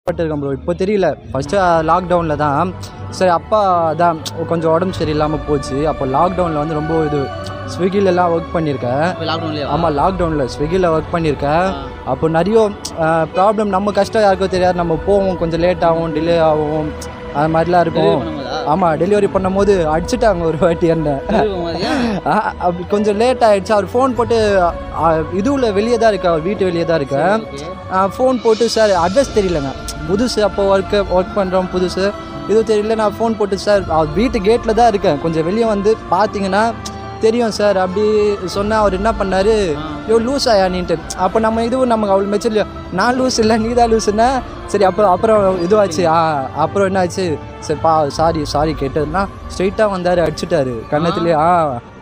இருக்கேன் ப்ரோ இப்போ தெரியல ஃபஸ்ட்டு லாக்டவுனில் தான் சரி அப்பா தான் கொஞ்சம் உடம்பு சரியில்லாமல் போச்சு அப்போ லாக்டவுனில் வந்து ரொம்ப இது ஸ்விக்கிலலாம் ஒர்க் பண்ணியிருக்கேன் லாக்டவுன்லேயே ஆமாம் லாக்டவுனில் ஸ்விக்கியில் ஒர்க் பண்ணியிருக்கேன் அப்போ நிறைய ப்ராப்ளம் நம்ம கஷ்டம் யாருக்கும் தெரியாது நம்ம போவோம் கொஞ்சம் லேட் ஆகும் டிலே ஆகும் அது மாதிரிலாம் இருக்கும் ஆமாம் டெலிவரி பண்ணும்போது அடிச்சுட்டாங்க ஒரு வாட்டி என்ன ஆ, அப்படி கொஞ்சம் லேட் ஆயிடுச்சு அவர் ஃபோன் போட்டு இதுவில் வெளியே தான் இருக்கேன் அவர் வீட்டு வெளியே தான் இருக்கேன் ஃபோன் போட்டு சார் அட்ரஸ் தெரியலங்க புதுசு அப்போ ஒர்க்கு ஒர்க் பண்ணுறோம் புதுசு இது தெரியல நான் ஃபோன் போட்டு சார் அவர் வீட்டு கேட்டில் தான் இருக்கேன் கொஞ்சம் வெளியே வந்து பார்த்தீங்கன்னா தெரியும் சார் அப்படி சொன்னால் அவர் என்ன பண்ணாரு யோ லூஸ் ஆயானின்ட்டு அப்போ நம்ம இதுவும் நமக்கு அவ்வளோ மெச்சூர் நான் லூஸ் இல்லை நீ தான் லூஸ்னா சரி அப்புறம் அப்புறம் இதுவாச்சு ஆ அப்புறம் என்ன ஆச்சு சரி பா சாரி சாரி கேட்டதுன்னா ஸ்ட்ரைட்டாக வந்தார் அடிச்சுட்டாரு கன்னத்துலேயே ஆ